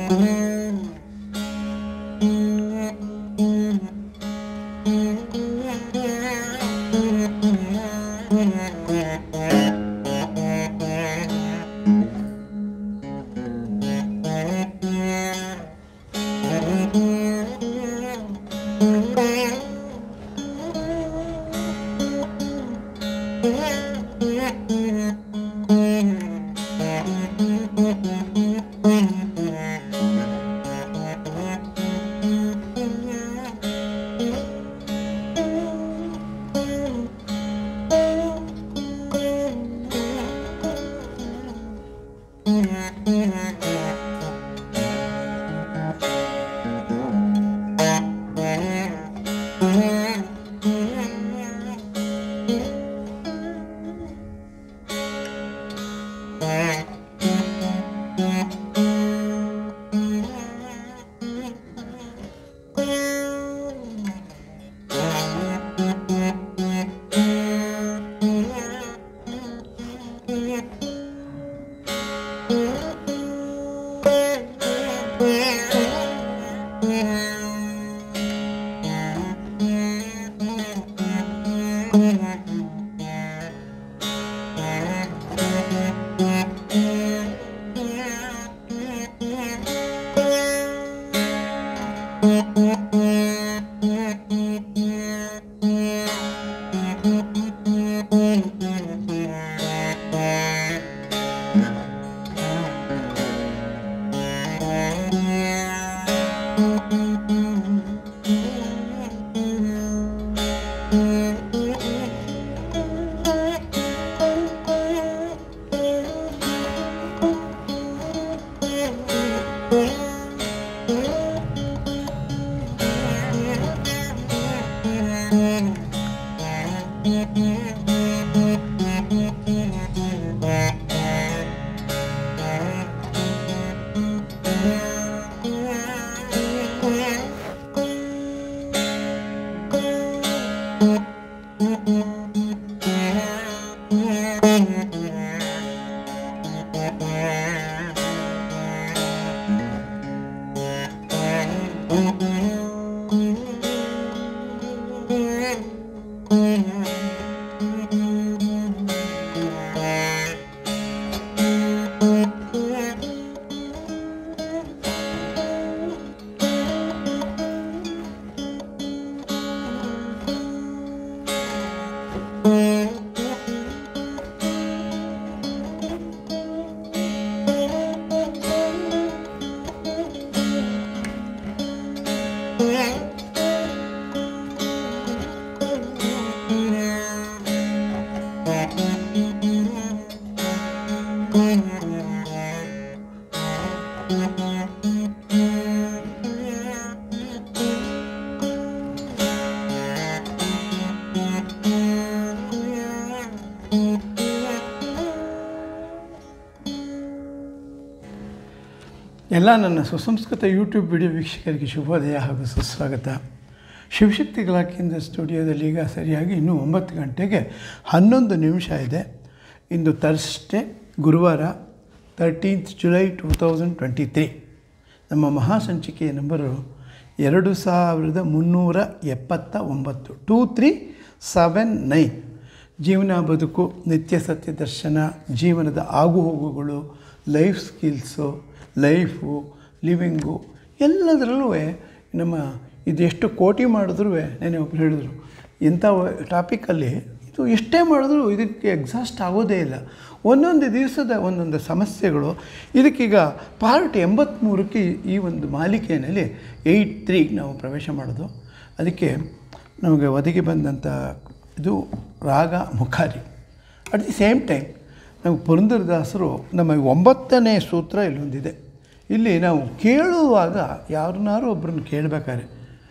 ಎಲ್ಲ ನನ್ನ ಸುಸಂಸ್ಕೃತ ಯೂಟ್ಯೂಬ್ ವಿಡಿಯೋ ವೀಕ್ಷಕರಿಗೆ ಶುಭೋದಯ ಹಾಗೂ ಸುಸ್ವಾಗತ ಶಿವಶಕ್ತಿ ಕಲಾಕೇಂದ್ರ ಸ್ಟುಡಿಯೋದಲ್ಲಿ ಈಗ ಸರಿಯಾಗಿ ಇನ್ನೂ ಒಂಬತ್ತು ಗಂಟೆಗೆ ಹನ್ನೊಂದು ನಿಮಿಷ ಇದೆ ಇಂದು ತರ್ಸ್ಡೇ ಗುರುವಾರ thirteenth July two thousand twenty three ನಮ್ಮ ಮಹಾಸಂಚಿಕೆಯ ನಂಬರು ಎರಡು ಸಾವಿರದ ಮುನ್ನೂರ ಎಪ್ಪತ್ತ ಒಂಬತ್ತು ಟೂ ತ್ರೀ ಸೆವೆನ್ ನೈನ್ ಜೀವನ ಬದುಕು ನಿತ್ಯ ಸತ್ಯ ದರ್ಶನ ಜೀವನದ ಆಗುಹೋಗುಗಳು ಲೈಫ್ ಸ್ಕಿಲ್ಸು ಲೈಫು ಲಿವಿಂಗು ಎಲ್ಲದರಲ್ಲೂ ನಮ್ಮ ಇದೆಷ್ಟು ಕೋಟಿ ಮಾಡಿದ್ರೂ ನೆನೆ ಒಬ್ರು ಹೇಳಿದ್ರು ಇಂಥ ಟಾಪಿಕಲ್ಲಿ ಇದು ಎಷ್ಟೇ ಮಾಡಿದ್ರೂ ಇದಕ್ಕೆ ಎಕ್ಸಾಸ್ಟ್ ಆಗೋದೇ ಇಲ್ಲ ಒಂದೊಂದು ದಿವಸದ ಒಂದೊಂದು ಸಮಸ್ಯೆಗಳು ಇದಕ್ಕೀಗ ಪಾರ್ಟ್ ಎಂಬತ್ತ್ಮೂರಕ್ಕೆ ಈ ಒಂದು ಮಾಲಿಕೆಯಲ್ಲಿ ಏಯ್ಟ್ ತ್ರೀಗೆ ನಾವು ಪ್ರವೇಶ ಮಾಡೋದು ಅದಕ್ಕೆ ನಮಗೆ ಒದಗಿ ಬಂದಂಥ ಇದು ರಾಗ Mukhari at the same time ನಾವು ಪುರಂದರದಾಸರು ನಮ್ಮ ಒಂಬತ್ತನೇ ಸೂತ್ರ ಇಲ್ಲೊಂದಿದೆ ಇಲ್ಲಿ ನಾವು ಕೇಳುವಾಗ ಯಾರನ್ನಾರು ಒಬ್ಬರನ್ನ ಕೇಳಬೇಕಾದ್ರೆ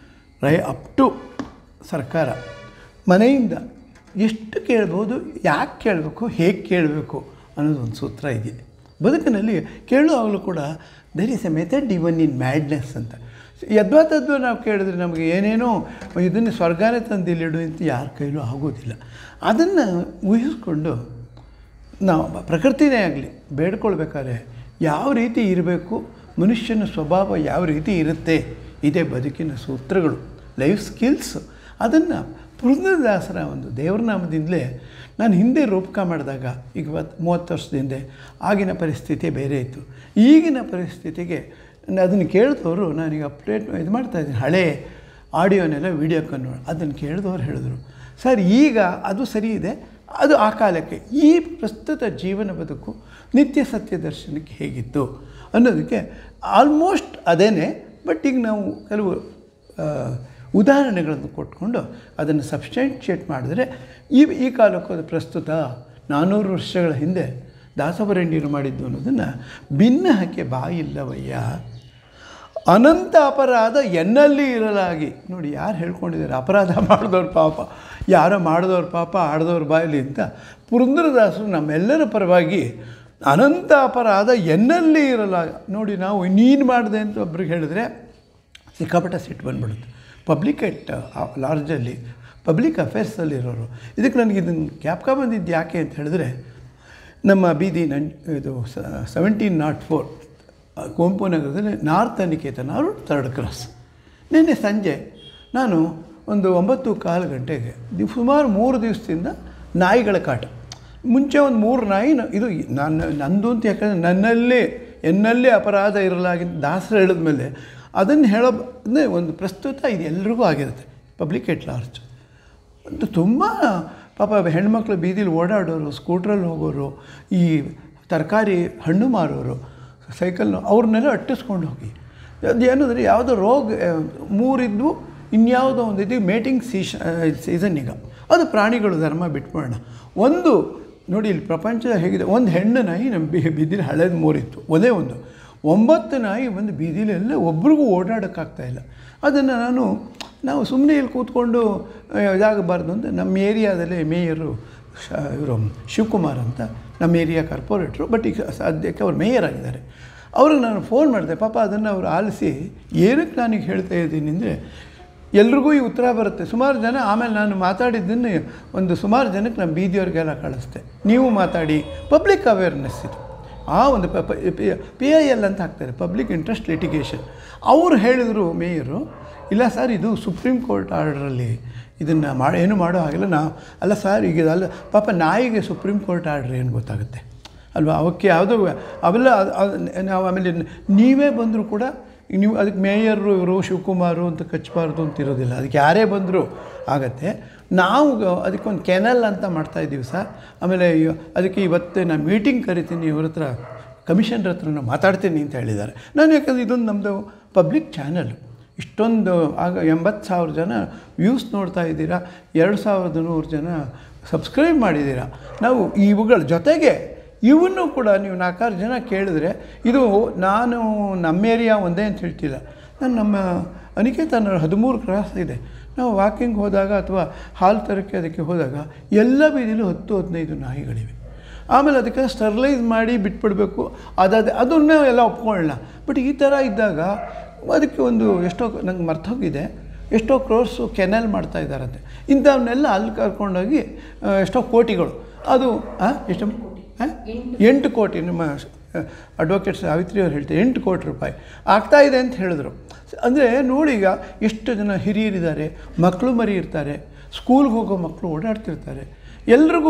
ರೈ ಅಪ್ ಟು ಸರ್ಕಾರ ಮನೆಯಿಂದ ಎಷ್ಟು ಕೇಳ್ಬೋದು ಯಾಕೆ ಕೇಳಬೇಕು ಹೇಗೆ ಕೇಳಬೇಕು ಅನ್ನೋದೊಂದು ಸೂತ್ರ ಇದೆ ಬದುಕಿನಲ್ಲಿ ಕೇಳುವಾಗಲೂ ಕೂಡ there is a method even in madness ಅಂತ ಯದ್ವಾ ತದ್ವಾ ನಾವು ಕೇಳಿದ್ರೆ ನಮಗೆ ಏನೇನೋ ಇದನ್ನು ಸ್ವರ್ಗಾನೇ ತಂದಿಲ್ಲಿಡು ಅಂತ ಯಾರ ಕೈಲೂ ಆಗೋದಿಲ್ಲ ಅದನ್ನು ಊಹಿಸ್ಕೊಂಡು ನಾವು ಪ್ರಕೃತಿನೇ ಆಗಲಿ ಬೇಡ್ಕೊಳ್ಬೇಕಾದ್ರೆ ಯಾವ ರೀತಿ ಇರಬೇಕು ಮನುಷ್ಯನ ಸ್ವಭಾವ ಯಾವ ರೀತಿ ಇರುತ್ತೆ ಇದೇ ಬದುಕಿನ ಸೂತ್ರಗಳು ಲೈಫ್ ಸ್ಕಿಲ್ಸ್ ಅದನ್ನು ಪುರಂದರದಾಸರ ಒಂದು ದೇವರನಾಮದಿಂದಲೇ ನಾನು ಹಿಂದೆ ರೂಪಕ ಮಾಡಿದಾಗ ಈಗ ಇವತ್ತು ಮೂವತ್ತು ವರ್ಷದ ಹಿಂದೆ ಆಗಿನ ಪರಿಸ್ಥಿತಿ ಬೇರೆ ಇತ್ತು ಈಗಿನ ಪರಿಸ್ಥಿತಿಗೆ ಅದನ್ನು ಕೇಳಿದವರು ನಾನೀಗ ಅಪ್ಡೇಟ್ ಇದು ಮಾಡ್ತಾಯಿದ್ದೀನಿ ಹಳೆ ಆಡಿಯೋನೆಲ್ಲ ವೀಡಿಯೋ ಕನ್ವರ್ಟ್ ಅದನ್ನು ಕೇಳಿದವ್ರು ಹೇಳಿದ್ರು ಸರ್ ಈಗ ಅದು ಸರಿ ಇದೆ ಅದು ಆ ಕಾಲಕ್ಕೆ ಈ ಪ್ರಸ್ತುತ ಜೀವನ ಬದುಕು ನಿತ್ಯ ಸತ್ಯ ದರ್ಶನಕ್ಕೆ ಹೇಗಿತ್ತು ಅನ್ನೋದಕ್ಕೆ ಆಲ್ಮೋಸ್ಟ್ ಅದೇನೇ ಬಟ್ ಈಗ ನಾವು ಕೆಲವು ಆ, ಉದಾಹರಣೆಗಳನ್ನು ಕೊಟ್ಕೊಂಡು ಅದನ್ನು ಸಬ್ಸ್ಟೆನ್ಷಿಯೇಟ್ ಮಾಡಿದ್ರೆ ಈ ಈ ಕಾಲಕ್ಕೂ ಅದು ಪ್ರಸ್ತುತ ನಾನ್ನೂರು ವರ್ಷಗಳ ಹಿಂದೆ ದಾಸವರಣ್ಯರು ಮಾಡಿದ್ದು ಅನ್ನೋದನ್ನು ಭಿನ್ನ ಹಕ್ಕೆ ಬಾಯಿಲ್ಲವಯ್ಯ ಅನಂತ ಅಪರಾಧ ಎನ್ನಲ್ಲಿ ಇರಲಾಗಿ ನೋಡಿ ಯಾರು ಹೇಳ್ಕೊಂಡಿದ್ದಾರೆ ಅಪರಾಧ ಮಾಡಿದವ್ರ ಪಾಪ ಯಾರೋ ಮಾಡಿದವ್ರ ಪಾಪ ಆಡ್ದವ್ರ ಬಾಯಲ್ಲಿ ಅಂತ ಪುರಂದರದಾಸರು ನಮ್ಮೆಲ್ಲರ ಪರವಾಗಿ ಅನಂತ ಅಪರಾಧ ಎನ್ನಲ್ಲಿ ಇರಲಾಗ ನೋಡಿ ನಾವು ನೀನು ಮಾಡಿದೆ ಅಂತ ಒಬ್ರಿಗೆ ಹೇಳಿದ್ರೆ ಸಿಕ್ಕಾಪಟ್ಟೆ ಸಿಟ್ಟು ಬಂದ್ಬಿಡುತ್ತೆ ಪಬ್ಲಿಕ್ ಎಟ್ ಲಾರ್ಜಲ್ಲಿ ಪಬ್ಲಿಕ್ ಅಫೇರ್ಸಲ್ಲಿರೋರು ಇದಕ್ಕೆ ನನಗೆ ಇದನ್ನು ಜ್ಞಾಪಕ ಬಂದಿದ್ದು ಯಾಕೆ ಅಂತ ಹೇಳಿದ್ರೆ ನಮ್ಮ ಬೀದಿ ನನ್ ಇದು ಸೆವೆಂಟೀನ್ ನಾಟ್ ಫೋರ್ ಕುವೆಂಪು ನಗರದಲ್ಲಿ ನಾರ್ತ್ ಅನಿಕೇತನ ಅವರು ಥರ್ಡ್ ಕ್ರಾಸ್ ನಿನ್ನೆ ಸಂಜೆ ನಾನು ಒಂದು ಒಂಬತ್ತು ಕಾಲು ಗಂಟೆಗೆ ದಿ- ಸುಮಾರು ಮೂರು ದಿವಸದಿಂದ ನಾಯಿಗಳ ಕಾಟ ಮುಂಚೆ ಒಂದು ಮೂರು ನಾಯಿ ನ- ಇದು ನನ್ನ ನಂದು ಅಂತ ಯಾಕಂದರೆ ನನ್ನಲ್ಲಿ ಎನ್ನಲ್ಲೇ ಅಪರಾಧ ಇರಲಾಗಿ ದಾಸರು ಹೇಳಿದ ಮೇಲೆ ಅದನ್ನು ಹೇಳೋ ಅಂದರೆ ಒಂದು ಪ್ರಸ್ತುತ ಇದು ಎಲ್ರಿಗೂ ಆಗಿರುತ್ತೆ ಪಬ್ಲಿಕ್ ಎಟ್ ಲಾರ್ಜ್ ಒಂದು ತುಂಬ ಪಾಪ ಹೆಣ್ಮಕ್ಳು ಬೀದಿಲಿ ಓಡಾಡೋರು ಸ್ಕೂಟ್ರಲ್ಲಿ ಹೋಗೋರು ಈ ತರಕಾರಿ ಹಣ್ಣು ಮಾರೋರು ಸೈಕಲ್ ಅವ್ರನ್ನೆಲ್ಲ ಅಟ್ಟಿಸ್ಕೊಂಡು ಹೋಗಿ ಅದು ಏನಂದರೆ ಯಾವುದೋ ರೋಗ ಆ, ಮೂರಿದ್ವು ಇನ್ಯಾವುದೋ ಒಂದು ಇದು ಮೇಟಿಂಗ್ ಸೀಶ ಸೀಸನ್ ಈಗ ಅದು ಪ್ರಾಣಿಗಳು ಧರ್ಮ ಬಿಟ್ಬಿಡೋಣ ಒಂದು ನೋಡಿ ಇಲ್ಲಿ ಪ್ರಪಂಚ ಹೇಗಿದೆ ಒಂದು ಹೆಣ್ಣು ನಾಯಿ ನಮ್ಮ ಬಿ ಬೀದಿಲಿ ಹಳೇದು ಮೂರಿತ್ತು ಒಂದೇ ಒಂದು ಒಂಬತ್ತು ನಾಯಿ ಒಂದು ಬೀದಿಲೆಲ್ಲ ಒಬ್ರಿಗೂ ಓಡಾಡೋಕ್ಕಾಗ್ತಾ ಇಲ್ಲ ಅದನ್ನು ನಾನು ನಾವು ಸುಮ್ಮನೆ ಇಲ್ಲಿ ಕೂತ್ಕೊಂಡು ಆ, ಇದಾಗಬಾರ್ದು ಅಂತ ನಮ್ಮ ಏರಿಯಾದಲ್ಲಿ ಮೇಯರು ಶ ಇವರು ಶಿವಕುಮಾರ್ ಅಂತ ನಮ್ಮ ಏರಿಯಾ ಕಾರ್ಪೊರೇಟ್ರು ಬಟ್ ಈಗ ಸದ್ಯಕ್ಕೆ ಅವ್ರು ಮೇಯರ್ ಆಗಿದ್ದಾರೆ ಅವ್ರಿಗೆ ನಾನು ಫೋನ್ ಮಾಡಿದೆ ಪಾಪ ಅದನ್ನು ಅವರು ಆಲಿಸಿ ಏನಕ್ಕೆ ನಾನೀಗ ಹೇಳ್ತಾ ಇದ್ದೀನಿ ಅಂದರೆ ಎಲ್ರಿಗೂ ಈ ಉತ್ತರ ಬರುತ್ತೆ ಸುಮಾರು ಜನ ಆಮೇಲೆ ನಾನು ಮಾತಾಡಿದ್ದನ್ನು ಒಂದು ಸುಮಾರು ಜನಕ್ಕೆ ನಮ್ಮ ಬೀದಿಯವ್ರಿಗೆಲ್ಲ ಕಳಿಸ್ದೆ ನೀವು ಮಾತಾಡಿ ಪಬ್ಲಿಕ್ ಅವೇರ್ನೆಸ್ ಇದು ಆ ಒಂದು ಪಿ ಐ ಎಲ್ ಅಂತ ಹಾಕ್ತಾರೆ ಪಬ್ಲಿಕ್ ಇಂಟ್ರೆಸ್ಟ್ ಲಿಟಿಗೇಷನ್ ಅವರು ಹೇಳಿದರು ಮೇಯರು ಇಲ್ಲ ಸರ್ ಇದು ಸುಪ್ರೀಂ ಕೋರ್ಟ್ ಆರ್ಡ್ರಲ್ಲಿ ಇದನ್ನು ಮಾಡಿ ಏನು ಮಾಡೋ ಹಾಗಿಲ್ಲ ನಾವು ಅಲ್ಲ ಸರ್ ಈಗ ಅಲ್ಲ ಪಾಪ ನಾಯಿಗೆ ಸುಪ್ರೀಂ ಕೋರ್ಟ್ ಆರ್ಡ್ರ್ ಏನು ಗೊತ್ತಾಗುತ್ತೆ ಅಲ್ವಾ ಅವಕ್ಕೆ ಯಾವುದೋ ಅವೆಲ್ಲ ಅದ್- ಅದ್- ನಾವು ಆಮೇಲೆ ನೀವೇ ಬಂದರೂ ಕೂಡ ನೀವು ಅದಕ್ಕೆ ಮೇಯರು ಇವರು ಶಿವಕುಮಾರು ಅಂತ ಕಚ್ಚಬಾರ್ದು ಅಂತ ಇರೋದಿಲ್ಲ ಅದಕ್ಕೆ ಯಾರೇ ಬಂದರೂ ಆಗತ್ತೆ ನಾವು ಗ- ಅದಕ್ಕೊಂದು ಕೆನಲ್ ಅಂತ ಮಾಡ್ತಾಯಿದ್ದೀವಿ ಸರ್ ಆಮೇಲೆ ಇವ- ಅದಕ್ಕೆ ಇವತ್ತೇ ನಾನು ಮೀಟಿಂಗ್ ಕರಿತೀನಿ ಇವ್ರ ಹತ್ರ ಕಮಿಷನ್ರ ಹತ್ರ ನಾನು ಮಾತಾಡ್ತೀನಿ ಅಂತ ಹೇಳಿದ್ದಾರೆ ನಾನು ಯಾಕಂದರೆ ಇದೊಂದು ನಮ್ಮದು ಪಬ್ಲಿಕ್ ಚಾನಲ್ ಇಷ್ಟೊಂದು ಆಗ ಎಂಬತ್ತು ಸಾವಿರ ಜನ ವ್ಯೂಸ್ ನೋಡ್ತಾ ಇದ್ದೀರಾ ಎರಡು ಸಾವಿರದ ನೂರು ಜನ ಸಬ್ಸ್ಕ್ರೈಬ್ ಮಾಡಿದ್ದೀರಾ ನಾವು ಇವುಗಳ ಜೊತೆಗೆ ಇವನ್ನು ಕೂಡ ನೀವು ನಾಲ್ಕಾರು ಜನ ಕೇಳಿದ್ರೆ ಇದು ನಾನು ನಮ್ಮ ಏರಿಯಾ ಒಂದೇ ಅಂತ ಹೇಳ್ತಿಲ್ಲ ನಾನು ನಮ್ಮ ಅನಿಕೇತನ ಹದಿಮೂರು ಕ್ರಾಸ್ ಇದೆ ನಾವು ವಾಕಿಂಗ್ ಹೋದಾಗ ಅಥವಾ ಹಾಲು ತರಕ್ಕೆ ಅದಕ್ಕೆ ಹೋದಾಗ ಎಲ್ಲ ಬೀದಿಲೂ ಹತ್ತು ಹದಿನೈದು ನಾಯಿಗಳಿವೆ ಆಮೇಲೆ ಅದಕ್ಕೆ ಸ್ಟರ್ಲೈಸ್ ಮಾಡಿ ಬಿಟ್ಬಿಡಬೇಕು ಅದಾದ ಅದನ್ನೇ ಎಲ್ಲ ಒಪ್ಕೊಳ್ಳೋಣ ಬಟ್ ಈ ಥರ ಇದ್ದಾಗ ಅದಕ್ಕೆ ಒಂದು ಎಷ್ಟೋ ನಂಗೆ ಮರ್ತೋಗಿದೆ ಎಷ್ಟೋ ಕ್ರೋರ್ಸು ಕೆನಲ್ ಮಾಡ್ತಾ ಇದ್ದಾರಂತೆ ಇಂಥವನ್ನೆಲ್ಲ ಅಲ್ಲಿ ಕರ್ಕೊಂಡೋಗಿ ಆ, ಎಷ್ಟೋ ಕೋಟಿಗಳು ಅದು ಆ, ಎಷ್ಟು ಆ? ಎಂಟು ಕೋಟಿ ನಿಮ್ಮ ಅಡ್ವೊಕೇಟ್ ಸಾವಿತ್ರಿ ಅವ್ರು ಹೇಳ್ತಾರೆ ಎಂಟು ಕೋಟಿ ರೂಪಾಯಿ ಆಗ್ತಾ ಇದೆ ಅಂತ ಹೇಳಿದ್ರು ಅಂದರೆ ನೋಡಿ ಈಗ ಎಷ್ಟು ಜನ ಹಿರಿಯರಿದ್ದಾರೆ ಮಕ್ಕಳು ಮರಿ ಇರ್ತಾರೆ ಸ್ಕೂಲ್ಗೆ ಹೋಗೋ ಮಕ್ಕಳು ಓಡಾಡ್ತಿರ್ತಾರೆ ಎಲ್ರಿಗೂ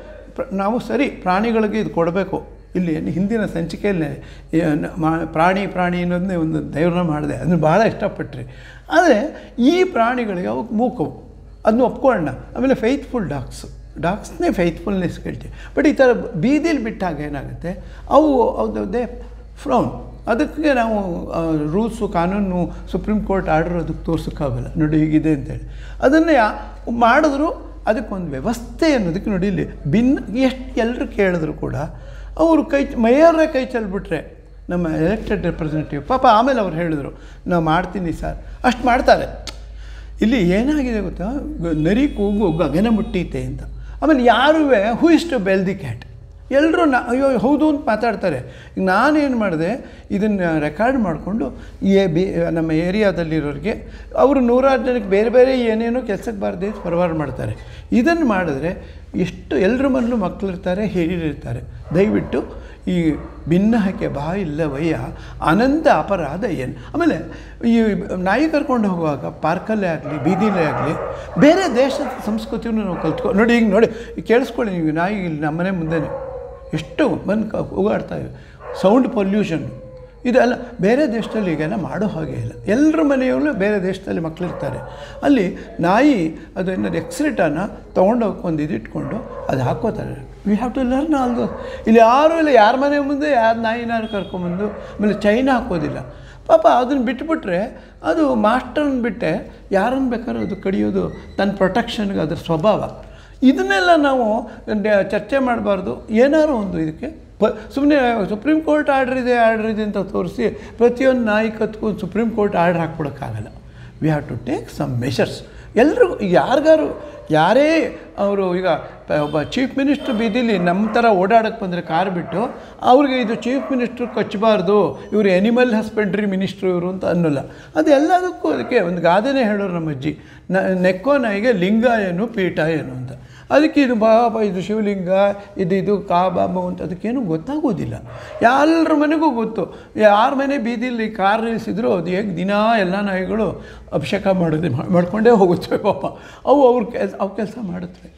ನಾವು ಸರಿ ಪ್ರಾಣಿಗಳಿಗೆ ಇದು ಕೊಡಬೇಕು ಇಲ್ಲಿ ಹಿಂದಿನ ಸಂಚಿಕೆಯಲ್ಲೇ ಈ ನ- ಮಾ- ಪ್ರಾಣಿ ಪ್ರಾಣಿ ಅನ್ನೋದನ್ನೇ ಒಂದು ದೈವನ ಮಾಡಿದೆ ಅದನ್ನು ಭಾಳ ಇಷ್ಟಪಟ್ಟರೆ ಆದರೆ ಈ ಪ್ರಾಣಿಗಳಿಗೆ ಅವಕ್ಕೆ ಮೂಕವು ಅದನ್ನ ಒಪ್ಕೊಳ್ಳೋಣ ಆಮೇಲೆ ಫೈತ್ಫುಲ್ ಡಾಗ್ಸ್ ಡಾಗ್ಸ್ನೇ ಫೈತ್ಫುಲ್ನೆಸ್ ಕೇಳ್ತೀವಿ ಬಟ್ ಈ ಥರ ಬೀದಿಲಿ ಬಿಟ್ಟಾಗ ಏನಾಗುತ್ತೆ ಅವು ಅದು ದೇ ಫ್ರೌನ್ ಅದಕ್ಕೆ ನಾವು ರೂಲ್ಸು ಕಾನೂನು ಸುಪ್ರೀಂ ಕೋರ್ಟ್ ಆರ್ಡರ್ ಅದಕ್ಕೆ ತೋರ್ಸೋಕ್ಕಾಗಲ್ಲ ನೋಡಿ ಹೀಗಿದೆ ಅಂತೇಳಿ ಅದನ್ನು ಯಾ ಮಾಡಿದ್ರು ಅದಕ್ಕೊಂದು ವ್ಯವಸ್ಥೆ ಅನ್ನೋದಕ್ಕೆ ನೋಡಿ ಇಲ್ಲಿ ಭಿನ್ನ ಎಷ್ಟು ಎಲ್ಲರೂ ಕೇಳಿದ್ರು ಕೂಡ ಅವರು ಕೈ ಮೇಯರೇ ಕೈ ಚೆಲ್ಬಿಟ್ರೆ ನಮ್ಮ ಎಲೆಕ್ಟೆಡ್ ರೆಪ್ರೆಸೆಂಟೇಟಿವ್ ಪಾಪ ಆಮೇಲೆ ಅವ್ರು ಹೇಳಿದರು ನಾವು ಮಾಡ್ತೀನಿ ಸರ್ ಅಷ್ಟು ಮಾಡ್ತಾರೆ ಇಲ್ಲಿ ಏನಾಗಿದೆ ಗೊತ್ತಾ ಗ- ನರಿ ಕೂಗು ಗಗನ ಮುಟ್ಟೀತೆ ಅಂತ ಆಮೇಲೆ ಯಾರೂ who is to bell the cat ಎಲ್ಲರೂ ನಾ ಅಯ್ಯೋ ಹೌದು ಅಂತ ಮಾತಾಡ್ತಾರೆ ಈಗ ನಾನೇನು ಮಾಡಿದೆ ಇದನ್ನು ರೆಕಾರ್ಡ್ ಮಾಡಿಕೊಂಡು ಏ ಬಿ ನಮ್ಮ ಏರಿಯಾದಲ್ಲಿರೋರಿಗೆ ಅವರು ನೂರಾರು ಜನಕ್ಕೆ ಬೇರೆ ಬೇರೆ ಏನೇನೋ ಕೆಲಸಕ್ಕೆ ಬಾರದೆ ಫಾರ್ವರ್ಡ್ ಮಾಡ್ತಾರೆ ಇದನ್ನು ಮಾಡಿದ್ರೆ ಎಷ್ಟು ಎಲ್ಲರ ಮನೇಲೂ ಮಕ್ಕಳಿರ್ತಾರೆ ಹಿರಿಯರಿರ್ತಾರೆ ದಯವಿಟ್ಟು ಈ ಭಿನ್ನಹಕ್ಕೆ ಬಾಯಿಲ್ಲವಯ್ಯ ಅನಂತ ಅಪರಾಧ ಏನು ಆಮೇಲೆ ಈ ನಾಯಿ ಕರ್ಕೊಂಡು ಹೋಗುವಾಗ ಪಾರ್ಕಲ್ಲೇ ಆಗಲಿ ಬೀದಿಲೇ ಆಗಲಿ ಬೇರೆ ದೇಶದ ಸಂಸ್ಕೃತಿಯನ್ನು ನಾವು ಕಲ್ತ್ಕೊ ನೋಡಿ ಈಗ ನೋಡಿ ಈಗ ಕೇಳಿಸ್ಕೊಳ್ಳಿ ನೀವು ನಾಯಿ ಇಲ್ಲಿ ನಮ್ಮನೆ ಮುಂದೆನೇ ಎಷ್ಟು ಬಂದು ಕ ಹೋಗಾಡ್ತಾ ಇವೆ ಸೌಂಡ್ ಪೊಲ್ಯೂಷನ್ ಇದೆಲ್ಲ ಬೇರೆ ದೇಶದಲ್ಲಿ ಈಗೆಲ್ಲ ಮಾಡೋ ಹಾಗೆ ಇಲ್ಲ ಎಲ್ಲರ ಮನೆಯಲ್ಲೂ ಬೇರೆ ದೇಶದಲ್ಲಿ ಮಕ್ಕಳಿರ್ತಾರೆ ಅಲ್ಲಿ ನಾಯಿ ಅದು ಏನಾದ್ರು ಎಕ್ಸ್ರಿಟನ್ನು ತೊಗೊಂಡೋಗಿ ಒಂದು ಇದಿಟ್ಕೊಂಡು ಅದು ಹಾಕೋತಾರೆ we have to learn all though ಯಾರೂ ಇಲ್ಲ ಯಾರ ಮನೆ ಮುಂದೆ ಯಾರು ನಾಯಿನಾರು ಕರ್ಕೊಂಬಂದು ಆಮೇಲೆ ಚೈನ್ ಹಾಕೋದಿಲ್ಲ ಪಾಪ ಅದನ್ನು ಬಿಟ್ಬಿಟ್ರೆ ಅದು ಮಾಸ್ಟರ್ನ ಬಿಟ್ಟೆ ಯಾರನ್ನು ಬೇಕಾದ್ರೂ ಅದು ಕಡಿಯೋದು ತನ್ನ ಪ್ರೊಟೆಕ್ಷನ್ಗೆ ಅದ್ರ ಸ್ವಭಾವ ಇದನ್ನೆಲ್ಲ ನಾವು ಡ- ಚರ್ಚೆ ಮಾಡಬಾರ್ದು ಏನಾರು ಒಂದು ಇದಕ್ಕೆ ಪ ಸುಮ್ಮನೆ ಸುಪ್ರೀಂ ಕೋರ್ಟ್ ಆರ್ಡ್ರ್ ಇದೆ ಆರ್ಡ್ರ್ ಇದೆ ಅಂತ ತೋರಿಸಿ ಪ್ರತಿಯೊಂದು ನಾಯಿ ಕತ್ಕೊಂಡು ಸುಪ್ರೀಂ ಕೋರ್ಟ್ ಆರ್ಡ್ರ್ ಹಾಕ್ಬಿಡೋಕ್ಕಾಗಲ್ಲ we have to take some measures ಎಲ್ಲರೂ ಯಾರಿಗಾರು ಯಾರೇ ಅವರು ಈಗ ಪ- ಒಬ್ಬ ಚೀಫ್ ಮಿನಿಸ್ಟ್ರ್ ಬೀದಿಲಿ ನಮ್ಮ ಥರ ಓಡಾಡೋಕ್ಕೆ ಬಂದರೆ ಕಾರ್ ಬಿಟ್ಟು ಅವ್ರಿಗೆ ಇದು ಚೀಫ್ ಮಿನಿಸ್ಟ್ರು ಕಚ್ಚಬಾರ್ದು ಇವರು ಎನಿಮಲ್ ಹಸ್ಬೆಂಡ್ರಿ ಮಿನಿಸ್ಟ್ರು ಇವರು ಅಂತ ಅನ್ನೋಲ್ಲ ಅದು ಎಲ್ಲದಕ್ಕೂ ಅದಕ್ಕೆ ಒಂದು ಗಾದೆನೇ ಹೇಳೋರು ನಮ್ಮ ಅಜ್ಜಿ ನ ನೆಕ್ಕೋ ನಾಯಿಗೆ ಲಿಂಗ ಏನು ಪೀಠ ಏನು ಅಂತ ಅದಕ್ಕೆ ಇದು ಬಾಬಾ ಇದು ಶಿವಲಿಂಗ ಇದು ಇದು ಕಾಬಾಬು ಅಂತ ಅದಕ್ಕೇನು ಗೊತ್ತಾಗೋದಿಲ್ಲ ಎಲ್ಲರ ಮನೆಗೂ ಗೊತ್ತು ಯಾರ ಮನೆ ಬೀದಿಲಿ ಕಾರ್ ನಿಲ್ಲಿಸಿದ್ರು ಅದು ಹೇಗೆ ದಿನ ಎಲ್ಲ ನಾಯಿಗಳು ಅಭಿಷೇಕ ಮಾಡೋದು ಮಾಡ್ಕೊಂಡೇ ಹೋಗುತ್ತವೆ ಪಾಪ ಅವು ಅವ್ರ ಕೆಲ್ಸ ಅವು ಕೆಲಸ ಮಾಡುತ್ತವೆ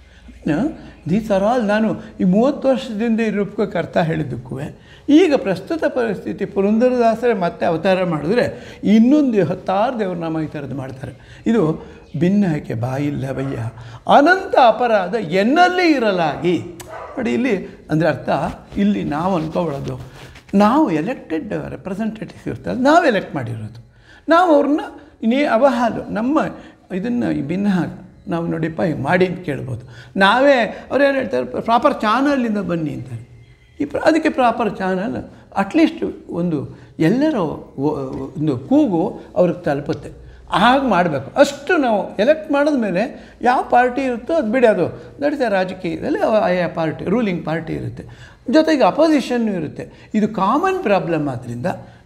ದೀಸ್ ಆರ್ ಆಲ್ ನಾನು ಈ ಮೂವತ್ತು ವರ್ಷದಿಂದ ಈ ರೂಪಕ್ಕೆ ಅರ್ಥ ಹೇಳಿದ್ದಕ್ಕೂ ಈಗ ಪ್ರಸ್ತುತ ಪರಿಸ್ಥಿತಿ ಪುರಂದರದಾಸರೇ ಮತ್ತೆ ಅವತಾರ ಮಾಡಿದ್ರೆ ಇನ್ನೊಂದು ಹತ್ತಾರು ದೇವ್ರ ನಾಮ ಈ ಥರದ್ದು ಮಾಡ್ತಾರೆ ಇದು ಭಿನ್ನಕ್ಕೆ ಬಾಯಿಲ್ಲವಯ್ಯ ಅನಂತ ಅಪರಾಧ ಎನ್ನಲ್ಲಿ ಇರಲಾಗಿ ನೋಡಿ ಇಲ್ಲಿ ಅಂದರೆ ಅರ್ಥ ಇಲ್ಲಿ ನಾವು ಅನ್ಕೊಬಿಡೋದು ನಾವು ಎಲೆಕ್ಟೆಡ್ ರೆಪ್ರೆಸೆಂಟೇಟಿವ್ಸ್ ಇರ್ತಲ್ಲ ನಾವು ಎಲೆಕ್ಟ್ ಮಾಡಿರೋದು ನಾವು ಅವ್ರನ್ನ ನೀ ಅವಹಾಲು ನಮ್ಮ ಇದನ್ನು ಈ ಭಿನ್ನ ನಾವು ನೋಡಿಪ್ಪ ಹಿಂಗೆ ಮಾಡಿ ಅಂತ ಕೇಳ್ಬೋದು ನಾವೇ ಅವ್ರು ಏನು ಹೇಳ್ತಾರೆ ಪ್ರಾಪರ್ ಚಾನಲಿಂದ ಬನ್ನಿ ಅಂತಾರೆ ಈ ಪ್ರ ಅದಕ್ಕೆ ಪ್ರಾಪರ್ ಚಾನಲ್ ಅಟ್ಲೀಸ್ಟ್ ಒಂದು ಎಲ್ಲರ ಒ- ಒಂದು ಕೂಗು ಅವ್ರಿಗೆ ತಲುಪುತ್ತೆ ಹಾಗೆ ಮಾಡಬೇಕು ಅಷ್ಟು ನಾವು ಎಲೆಕ್ಟ್ ಮಾಡಿದ್ಮೇಲೆ ಯಾವ ಪಾರ್ಟಿ ಇರುತ್ತೋ ಅದು ಬಿಡಿ ಅದು ನಡೀತಾ ರಾಜಕೀಯದಲ್ಲಿ ಆಯಾ ಪಾರ್ಟಿ ರೂಲಿಂಗ್ ಪಾರ್ಟಿ ಇರುತ್ತೆ ಜೊತೆಗೆ ಅಪೋಸಿಷನ್ನು ಇರುತ್ತೆ ಇದು ಕಾಮನ್ ಪ್ರಾಬ್ಲಮ್ ಆದ್ದರಿಂದ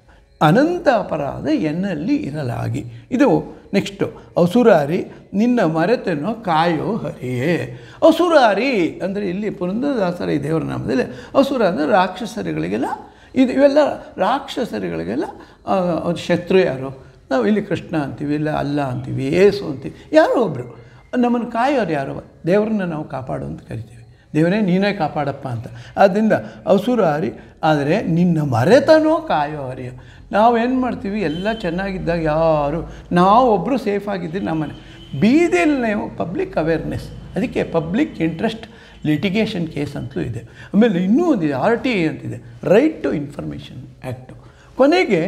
ಅನಂತ ಅಪರಾಧ ಎನ್ನಲ್ಲಿ ಇರಲಾಗಿ ಇದು ನೆಕ್ಸ್ಟು ಅಸುರಾರಿ ನಿನ್ನ ಮರೆತನೋ ಕಾಯೋ ಹರಿಯೇ ಅಸುರಾರಿ ಅಂದರೆ ಇಲ್ಲಿ ಪುರಂದರದಾಸರ ಈ ದೇವರ ನಾಮದಲ್ಲಿ ಅಸುರ ಅಂದರೆ ರಾಕ್ಷಸರಿಗಳಿಗೆಲ್ಲ ಇದು ಇವೆಲ್ಲ ರಾಕ್ಷಸರಿಗಳಿಗೆಲ್ಲ ಆ, ಅವ್ರ ಶತ್ರು ಯಾರು ನಾವು ಇಲ್ಲಿ ಕೃಷ್ಣ ಅಂತೀವಿ ಇಲ್ಲ ಅಲ್ಲ ಅಂತೀವಿ ಏಸು ಅಂತೀವಿ ಯಾರೋ ಒಬ್ಬರು ನಮ್ಮನ್ನು ಕಾಯೋರು ಯಾರೋ ದೇವ್ರನ್ನ ನಾವು ಕಾಪಾಡು ಅಂತ ಕರಿತೀವಿ ದೇವರೇ ನೀನೇ ಕಾಪಾಡಪ್ಪ ಅಂತ ಆದ್ದರಿಂದ ಅಸುರಾರಿ ಆದರೆ ನಿನ್ನ ಮರೆತನೋ ಕಾಯೋ ಹರಿಯ ನಾವೇನು ಮಾಡ್ತೀವಿ ಎಲ್ಲ ಚೆನ್ನಾಗಿದ್ದಾಗ ಯಾರು ನಾವೊಬ್ಬರು ಸೇಫ್ ಆಗಿದ್ದರೆ ನಮ್ಮನೆ ಬೀದಿಯಲ್ಲಿ ನಾವು ಪಬ್ಲಿಕ್ ಅವೇರ್ನೆಸ್ ಅದಕ್ಕೆ ಪಬ್ಲಿಕ್ ಇಂಟ್ರೆಸ್ಟ್ ಲಿಟಿಗೇಷನ್ ಕೇಸ್ ಅಂತಲೂ ಇದೆ ಆಮೇಲೆ ಇನ್ನೂ ಒಂದಿದೆ ಆರ್ ಟಿ ಎ ಅಂತಿದೆ ರೈಟ್ ಟು ಇನ್ಫಾರ್ಮೇಷನ್ ಆ್ಯಕ್ಟು ಕೊನೆಗೆ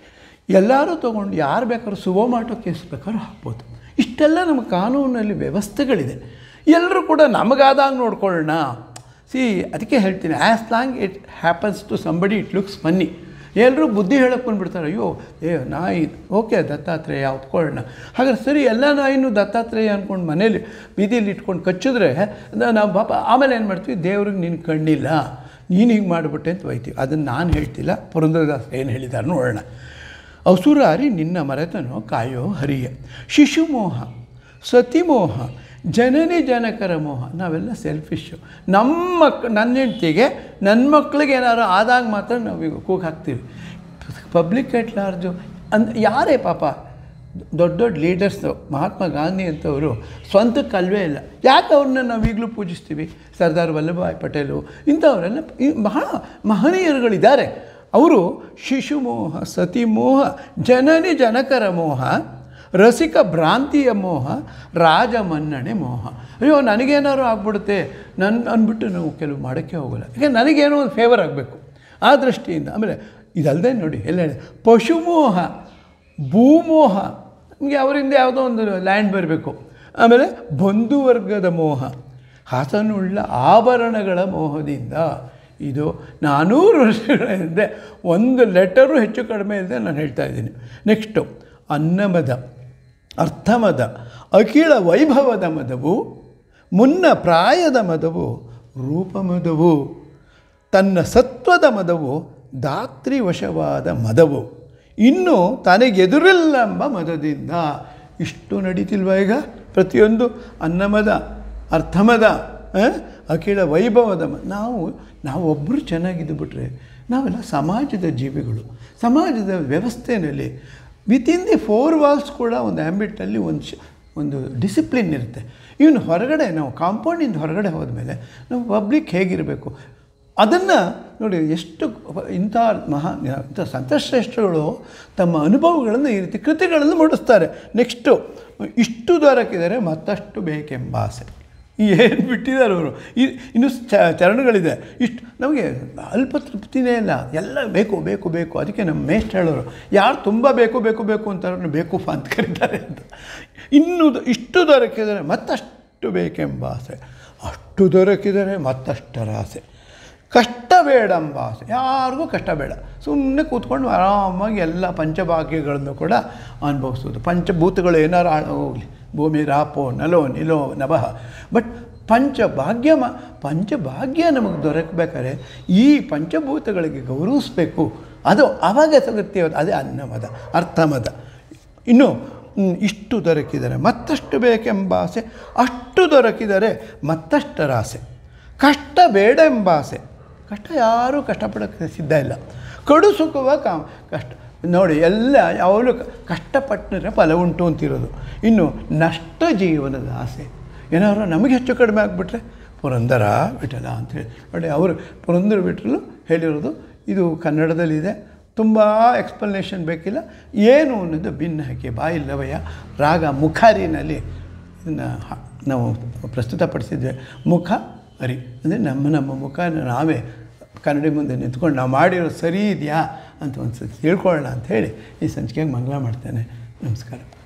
ಎಲ್ಲರೂ ತೊಗೊಂಡು ಯಾರು ಬೇಕಾದ್ರೂ ಸುವೋಮಾಟೋ ಕೇಸ್ ಬೇಕಾದ್ರೂ ಹಾಕ್ಬೋದು ಇಷ್ಟೆಲ್ಲ ನಮ್ಮ ಕಾನೂನಲ್ಲಿ ವ್ಯವಸ್ಥೆಗಳಿದೆ ಎಲ್ಲರೂ ಕೂಡ ನಮಗಾದಾಗ ನೋಡ್ಕೊಳ್ಳೋಣ ಸಿ ಅದಕ್ಕೆ ಹೇಳ್ತೀನಿ as long it happens to somebody it looks money ಎಲ್ಲರೂ ಬುದ್ಧಿ ಹೇಳಕ್ಕೆ ಬಂದುಬಿಡ್ತಾರೆ ಅಯ್ಯೋ ಏ ನಾಯಿ ಓಕೆ ದತ್ತಾತ್ರೇಯ ಒಪ್ಕೊಳ್ಳೋಣ ಹಾಗಾದ್ರೆ ಸರಿ ಎಲ್ಲ ನಾಯಿನೂ ದತ್ತಾತ್ರೇಯ ಅಂದ್ಕೊಂಡು ಮನೇಲಿ ಬೀದಿಯಲ್ಲಿ ಇಟ್ಕೊಂಡು ಕಚ್ಚಿದ್ರೆ ನ- ನಾವು ಪಾಪ ಆಮೇಲೆ ಏನು ಮಾಡ್ತೀವಿ ದೇವ್ರಿಗೆ ನಿನ್ನ ಕಣ್ಣಿಲ್ಲ ನೀನು ಹಿಂಗೆ ಮಾಡಿಬಿಟ್ಟೆ ಅಂತ ಬೈತೀವಿ ಅದನ್ನು ನಾನು ಹೇಳ್ತಿಲ್ಲ ಪುರಂದರದಾಸ್ ಏನು ಹೇಳಿದ್ದಾರೆ ನೋಡೋಣ ಅಸುರಾರಿ ನಿನ್ನ ಮರೆತನೋ ಕಾಯೋ ಹರಿಯ ಶಿಶುಮೋಹ ಸತಿಮೋಹ ಜನನಿ ಜನಕರ ಮೋಹ ನಾವೆಲ್ಲ ಸೆಲ್ಫಿಶು ನಮ್ಮ ಮಕ್ ನನ್ನ ಹೆಂಡ್ತಿಗೆ ನನ್ನ ಮಕ್ಳಿಗೆ ಏನಾದ್ರು ಆದಾಗ ಮಾತ್ರ ನಾವು ಈಗ ಕೂಗ್ ಹಾಕ್ತೀವಿ ಪಬ್ಲಿಕ್ ಎಟ್ ಲಾರ್ಜು ಅಂದ್ ಯಾರೇ ಪಾಪ ದೊಡ್ಡ ದೊಡ್ಡ ಲೀಡರ್ಸು ಮಹಾತ್ಮ ಗಾಂಧಿ ಅಂತವರು ಸ್ವಂತಕ್ಕೆ ಅಲ್ವೇ ಇಲ್ಲ ಯಾಕೆ ಅವ್ರನ್ನ ನಾವು ಈಗಲೂ ಪೂಜಿಸ್ತೀವಿ ಸರ್ದಾರ್ ವಲ್ಲಭಭಾಯ್ ಪಟೇಲು ಇಂಥವರೆಲ್ಲ ಈ ಬಹಳ ಮಹನೀಯರುಗಳಿದ್ದಾರೆ ಅವರು ಶಿಶುಮೋಹ ಸತಿಮೋಹ ಜನನಿ ಜನಕರ ಮೋಹ ರಸಿಕ ಭ್ರಾಂತಿಯ ಮೋಹ ರಾಜ ಮನ್ನಣೆ ಮೋಹ ಅಯ್ಯೋ ನನಗೇನಾದ್ರು ಆಗ್ಬಿಡುತ್ತೆ ನನ್ನ ಅಂದ್ಬಿಟ್ಟು ನಾವು ಕೆಲವು ಮಾಡೋಕ್ಕೆ ಹೋಗಲ್ಲ ಯಾಕೆ ನನಗೇನೋ ಒಂದು ಫೇವರ್ ಆಗಬೇಕು ಆ ದೃಷ್ಟಿಯಿಂದ ಆಮೇಲೆ ಇದಲ್ಲದೆ ನೋಡಿ ಎಲ್ಲ ಹೇಳಿ ಪಶುಮೋಹ ಭೂಮೋಹ ನಮಗೆ ಅವರಿಂದ ಯಾವುದೋ ಒಂದು ಲ್ಯಾಂಡ್ ಬರಬೇಕು ಆಮೇಲೆ ಬಂಧುವರ್ಗದ ಮೋಹ ಹಸನುಳ್ಳ ಆಭರಣಗಳ ಮೋಹದಿಂದ ಇದು ನಾನೂರು ವರ್ಷಗಳ ಹಿಂದೆ ಒಂದು ಲೆಟರು ಹೆಚ್ಚು ಕಡಿಮೆ ಇಲ್ಲದೆ ನಾನು ಹೇಳ್ತಾ ಇದ್ದೀನಿ ನೆಕ್ಸ್ಟು ಅನ್ನಮದ ಅರ್ಥಮದ ಅಖಿಳ ವೈಭವದ ಮದವು ಮುನ್ನ ಪ್ರಾಯದ ಮದವು ರೂಪಮದವು ತನ್ನ ಸತ್ವದ ಮದವು ಧಾತ್ರಿವಶವಾದ ಮದವು ಇನ್ನು ತನಗೆದುರಿಲ್ಲಂಬ ಮದದಿಂದ ಇಷ್ಟು ನಡೀತಿಲ್ವ ಈಗ ಪ್ರತಿಯೊಂದು ಅನ್ನಮದ ಅರ್ಥಮದ ಆ, ಅಖಿಲ ವೈಭವದ ಮ- ನಾವು ನಾವು ಒಬ್ಬರು ಚೆನ್ನಾಗಿದ್ದು ಬಿಟ್ರೆ ನಾವೆಲ್ಲ ಸಮಾಜದ ಜೀವಿಗಳು ಸಮಾಜದ ವ್ಯವಸ್ಥೆಯಲ್ಲಿ ವಿತಿನ್ ದಿ ಫೋರ್ ವಾಲ್ಸ್ ಕೂಡ ಒಂದು ಆ್ಯಂಬಿಟಲ್ಲಿ ಒಂದು ಶ ಒಂದು ಡಿಸಿಪ್ಲಿನ್ ಇರುತ್ತೆ ಇವನು ಹೊರಗಡೆ ನಾವು ಕಾಂಪೌಂಡಿಂದ ಹೊರಗಡೆ ಹೋದ್ಮೇಲೆ ನಾವು ಪಬ್ಲಿಕ್ ಹೇಗಿರಬೇಕು ಅದನ್ನು ನೋಡಿ ಎಷ್ಟು ಇಂಥ ಮಹಾ ಇಂಥ ಸಂತಶ್ರೇಷ್ಠಗಳು ತಮ್ಮ ಅನುಭವಗಳನ್ನು ಈ ರೀತಿ ಕೃತಿಗಳನ್ನು ಮೂಡಿಸ್ತಾರೆ ನೆಕ್ಸ್ಟು ಇಷ್ಟು ದೊರಕಿದರೆ ಮತ್ತಷ್ಟು ಬೇಕೆಂಬ ಆಸೆ ಏನು ಬಿಟ್ಟಿದ್ದಾರೆ ಅವರು ಇನ್ನು ಚ ಚರಣಗಳಿದೆ ಇಷ್ಟು ನಮಗೆ ಅಲ್ಪ ತೃಪ್ತಿನೇ ಇಲ್ಲ ಎಲ್ಲ ಬೇಕು ಬೇಕು ಬೇಕು ಅದಕ್ಕೆ ನಮ್ಮ ಮೇಸ್ಟ್ ಹೇಳೋರು ಯಾರು ತುಂಬ ಬೇಕು ಬೇಕು ಬೇಕು ಅಂತಾರೆ ಬೇಕೂಫ ಅಂತ ಕರೀತಾರೆ ಅಂತ ಇನ್ನು ದ- ಇಷ್ಟು ದೊರಕಿದರೆ ಮತ್ತಷ್ಟು ಬೇಕೆಂಬ ಆಸೆ ಅಷ್ಟು ದೊರಕಿದರೆ ಮತ್ತಷ್ಟರ ಆಸೆ ಕಷ್ಟ ಬೇಡ ಎಂಬ ಆಸೆ ಯಾರಿಗೂ ಕಷ್ಟ ಬೇಡ ಸುಮ್ಮನೆ ಕೂತ್ಕೊಂಡು ಆರಾಮಾಗಿ ಎಲ್ಲ ಪಂಚಭಾಗ್ಯಗಳನ್ನು ಕೂಡ ಅನುಭವಿಸೋದು ಪಂಚಭೂತಗಳು ಏನಾರು ಹಾಳು ಹೋಗಲಿ ಭೂಮಿ ರಾಪೋ ನಲೋ ನಿಲೋ ನಭಃ ಬಟ್ ಪಂಚಭಾಗ್ಯ ಮ ಪಂಚಭಾಗ್ಯ ನಮಗೆ ದೊರಕಬೇಕಾದ್ರೆ ಈ ಪಂಚಭೂತಗಳಿಗೆ ಗೌರವಿಸ್ಬೇಕು ಅದು ಆವಾಗ ಸಿಗುತ್ತೆ ಅದೇ ಅನ್ನಮದ ಅರ್ಥಮದ ಇನ್ನು ಹ್ಮ್, ಇಷ್ಟು ದೊರಕಿದರೆ ಮತ್ತಷ್ಟು ಬೇಕೆಂಬ ಆಸೆ ಅಷ್ಟು ದೊರಕಿದರೆ ಮತ್ತಷ್ಟರ ಆಸೆ ಕಷ್ಟ ಬೇಡ ಎಂಬ ಆಸೆ ಕಷ್ಟ ಯಾರೂ ಕಷ್ಟಪಡೋಕ್ಕೆ ಸಿದ್ಧ ಇಲ್ಲ ಕಡು ಸುಖವ ಕಾ ಕಷ್ಟ ನೋಡಿ ಎಲ್ಲ ಯಾವಾಗಲೂ ಕಷ್ಟಪಟ್ಟರೆ ಫಲ ಉಂಟು ಅಂತಿರೋದು ಇನ್ನು ನಷ್ಟ ಜೀವನದ ಆಸೆ ಏನಾದ್ರು ನಮಗೆ ಹೆಚ್ಚು ಕಡಿಮೆ ಆಗಿಬಿಟ್ರೆ ಪುರಂದರ ವಿಠಲ ಅಂತೇಳಿ ನೋಡಿ ಅವರು ಪುರಂದರ ವಿಠಲು ಹೇಳಿರೋದು ಇದು ಕನ್ನಡದಲ್ಲಿದೆ ತುಂಬ ಎಕ್ಸ್ಪ್ಲನೇಷನ್ ಬೇಕಿಲ್ಲ ಏನು ಅನ್ನೋದು ಭಿನ್ನ ಹಾಕಿ ಬಾಯಿಲ್ಲವಯ್ಯ ರಾಗ ಮುಖಾರಿನಲ್ಲಿ ಇದನ್ನು ಹ- ನಾವು ಪ್ರಸ್ತುತಪಡಿಸಿದ್ವಿ ಮುಖ ಅರಿ ಅಂದರೆ ನಮ್ಮ ನಮ್ಮ ಮುಖ ನಾವೇ ಕನ್ನಡಿ ಮುಂದೆ ನಿಂತ್ಕೊಂಡು ನಾವು ಮಾಡಿರೋ ಸರಿ ಇದೆಯಾ ಅಂತ ಒಂದು ಸತಿ ತಿಳ್ಕೊಳ್ಳೋಣ ಅಂತ ಹೇಳಿ ಈ ಸಂಚಿಕೆಗೆ ಮಂಗಳ ಮಾಡ್ತೇನೆ ನಮಸ್ಕಾರ